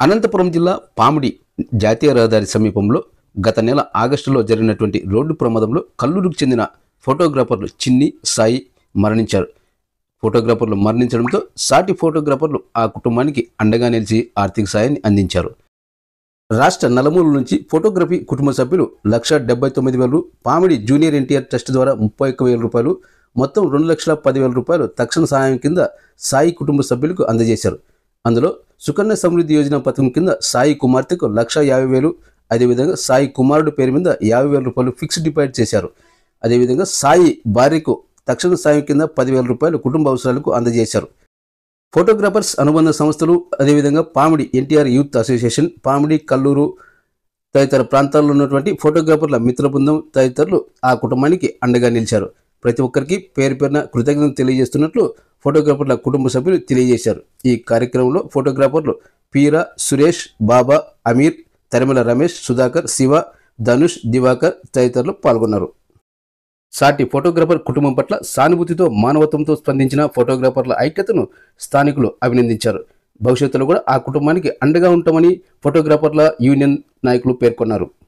అనంతపురం జిల్లా పామిడి జాతీయ రహదారి సమీపంలో గత నెల ఆగస్టులో జరిగినటువంటి రోడ్డు ప్రమాదంలో కల్లూరుకు చెందిన ఫోటోగ్రాఫర్లు చిన్ని సాయి మరణించారు ఫోటోగ్రాఫర్లు మరణించడంతో సాటి ఫోటోగ్రాఫర్లు ఆ కుటుంబానికి అండగా నిలిచి ఆర్థిక సాయాన్ని అందించారు రాష్ట్ర నలుమూల నుంచి ఫోటోగ్రఫీ కుటుంబ సభ్యులు లక్ష డెబ్బై తొమ్మిది వేలు పామిడి జూనియర్ ఎన్టీఆర్ ట్రస్ట్ ద్వారా ముప్పై ఒక్క వేల రూపాయలు మొత్తం రెండు లక్షల పదివేల రూపాయలు తక్షణ సహాయం కింద సాయి కుటుంబ సభ్యులకు అందజేశారు అందులో సుకన్య సమృద్ధి యోజన పథకం కింద సాయి కుమార్తెకు లక్ష యాభై వేలు అదేవిధంగా సాయి కుమారుడు పేరు మీద యాభై వేల రూపాయలు ఫిక్స్డ్ డిపాజిట్ చేశారు అదేవిధంగా సాయి భార్యకు తక్షణ సాయం కింద పదివేల రూపాయలు కుటుంబ అవసరాలకు అందజేశారు ఫోటోగ్రాఫర్స్ అనుబంధ సంస్థలు అదేవిధంగా పామిడి ఎన్టీఆర్ యూత్ అసోసియేషన్ పామిడి కల్లూరు తదితర ప్రాంతాల్లో ఉన్నటువంటి ఫోటోగ్రాఫర్ల మిత్ర బృందం తదితరులు ఆ కుటుంబానికి అండగా నిలిచారు ప్రతి ఒక్కరికి పేరు పేరున కృతజ్ఞతలు తెలియజేస్తున్నట్లు ఫోటోగ్రాఫర్ల కుటుంబ సభ్యులు తెలియజేశారు ఈ కార్యక్రమంలో ఫోటోగ్రాఫర్లు పీరా సురేష్ బాబా అమీర్ తరిమల రమేష్ సుధాకర్ శివ ధనుష్ దివాకర్ తదితరులు పాల్గొన్నారు సాటి ఫోటోగ్రాఫర్ కుటుంబం పట్ల సానుభూతితో మానవత్వంతో స్పందించిన ఫోటోగ్రాఫర్ల ఐక్యతను స్థానికులు అభినందించారు భవిష్యత్తులో కూడా ఆ కుటుంబానికి అండగా ఉంటామని ఫోటోగ్రాఫర్ల యూనియన్ నాయకులు పేర్కొన్నారు